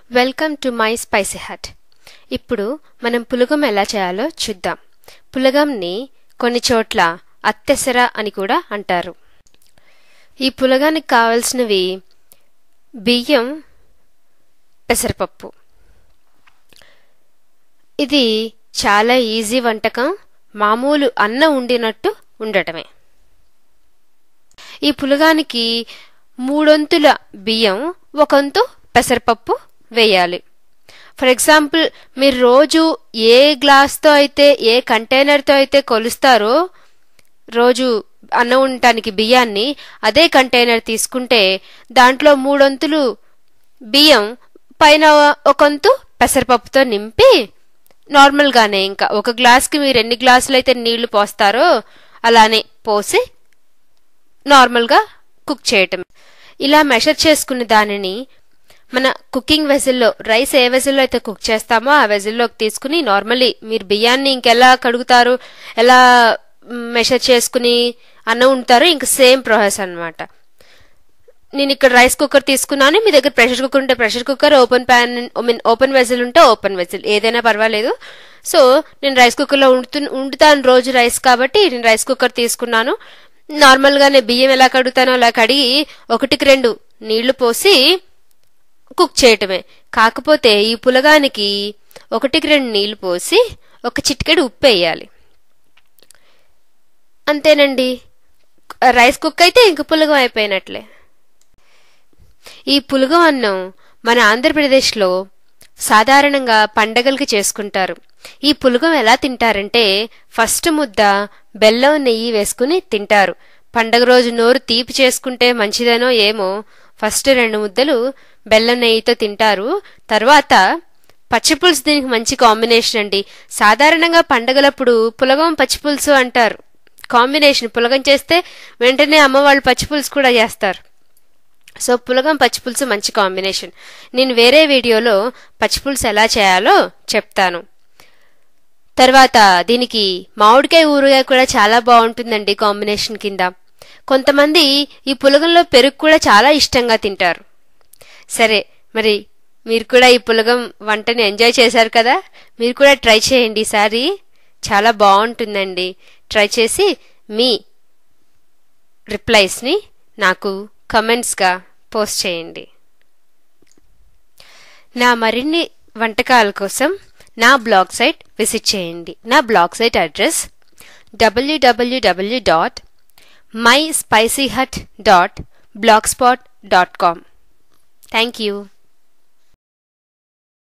welcome to my spicy hut ఇప్పుడు మనం పులగం ఎలా చేయాలో చూద్దాం పులగంని కొన్ని చోట్ల అత్తెసర అని కూడా అంటారు ఈ పులగానికి కావలసినవి బియ్యం పెసరపప్పు ఇది చాలా ఈజీ వంటకం మామూలు అన్నం ఉండినట్టు ఉండటమే ఈ పులగానికి మూడొంతుల బియ్యం ఒకంతు పెసరపప్పు వేయాలి ఫర్ ఎగ్జాంపుల్ మీరు రోజు ఏ గ్లాస్తో అయితే ఏ కంటైనర్తో అయితే కొలుస్తారో రోజు అన్నం ఉండటానికి బియ్యాన్ని అదే కంటైనర్ తీసుకుంటే దాంట్లో మూడొంతులు బియ్యం పైన ఒకంతు పెసరపప్పుతో నింపి నార్మల్గానే ఇంకా ఒక గ్లాస్కి మీరు ఎన్ని గ్లాసులు అయితే నీళ్లు పోస్తారో అలానే పోసి నార్మల్గా కుక్ చేయటం ఇలా మెషర్ చేసుకున్న దానిని మన కుకింగ్ వెజిల్లో రైస్ ఏ వెజిల్లో అయితే కుక్ చేస్తామో ఆ వెజిల్లోకి తీసుకుని నార్మల్లీ మీరు బియ్యాన్ని ఇంకెలా కడుగుతారు ఎలా మెషర్ చేసుకుని అన్నం ఉంటారో ఇంక సేమ్ ప్రాసెస్ అనమాట నేను ఇక్కడ రైస్ కుక్కర్ తీసుకున్నాను మీ దగ్గర ప్రెషర్ కుక్కర్ ఉంటే pressure cooker open pan I mean open vessel ఉంటే ఓపెన్ వెజిల్ ఏదైనా పర్వాలేదు సో నేను రైస్ కుక్కర్లో ఉండుతు ఉండుతాను రోజు రైస్ కాబట్టి నేను రైస్ కుక్కర్ తీసుకున్నాను నార్మల్గానే బియ్యం ఎలా కడుగుతానో అలా కడిగి ఒకటికి రెండు నీళ్లు పోసి కుక్ చేయటమే కాకపోతే ఈ పులగానికి ఒకటికి రెండు నీళ్లు పోసి ఒక చిటికెడు ఉప్పు వేయాలి అంతేనండి రైస్ కుక్ అయితే ఇంక పులగం అయిపోయినట్లే ఈ పులగం అన్నం మన ఆంధ్రప్రదేశ్లో సాధారణంగా పండగలకి చేసుకుంటారు ఈ పులగం ఎలా తింటారంటే ఫస్ట్ ముద్ద బెల్లం నెయ్యి వేసుకుని తింటారు పండగ రోజు నోరు తీపి చేసుకుంటే మంచిదనో ఏమో ఫస్ట్ రెండు ముద్దలు బెల్లం నెయ్యితో తింటారు తర్వాత పచ్చిపులుసు దీనికి మంచి కాంబినేషన్ అండి సాధారణంగా పండగలప్పుడు పులగం పచ్చిపులుసు అంటారు కాంబినేషన్ పులగం చేస్తే వెంటనే అమ్మవాళ్ళు పచ్చిపులుసు కూడా చేస్తారు సో పులగం పచ్చిపులుసు మంచి కాంబినేషన్ నేను వేరే వీడియోలో పచ్చిపులుసు ఎలా చేయాలో చెప్తాను తర్వాత దీనికి మామిడికాయ ఊరగాయ కూడా చాలా బాగుంటుందండి కాంబినేషన్ కింద కొంతమంది ఈ పులగంలో పెరుగు కూడా చాలా ఇష్టంగా తింటారు సరే మరి మీరు కూడా ఈ పులగం వంటని ఎంజాయ్ చేశారు కదా మీరు కూడా ట్రై చేయండి ఈసారి చాలా బాగుంటుందండి ట్రై చేసి మీ రిప్లైస్ని నాకు కమెంట్స్గా పోస్ట్ చేయండి నా మరిన్ని వంటకాల కోసం నా బ్లాగ్ సైట్ విజిట్ చేయండి నా blog site address W W W dot my spicy hut dot blogspot dot com thank you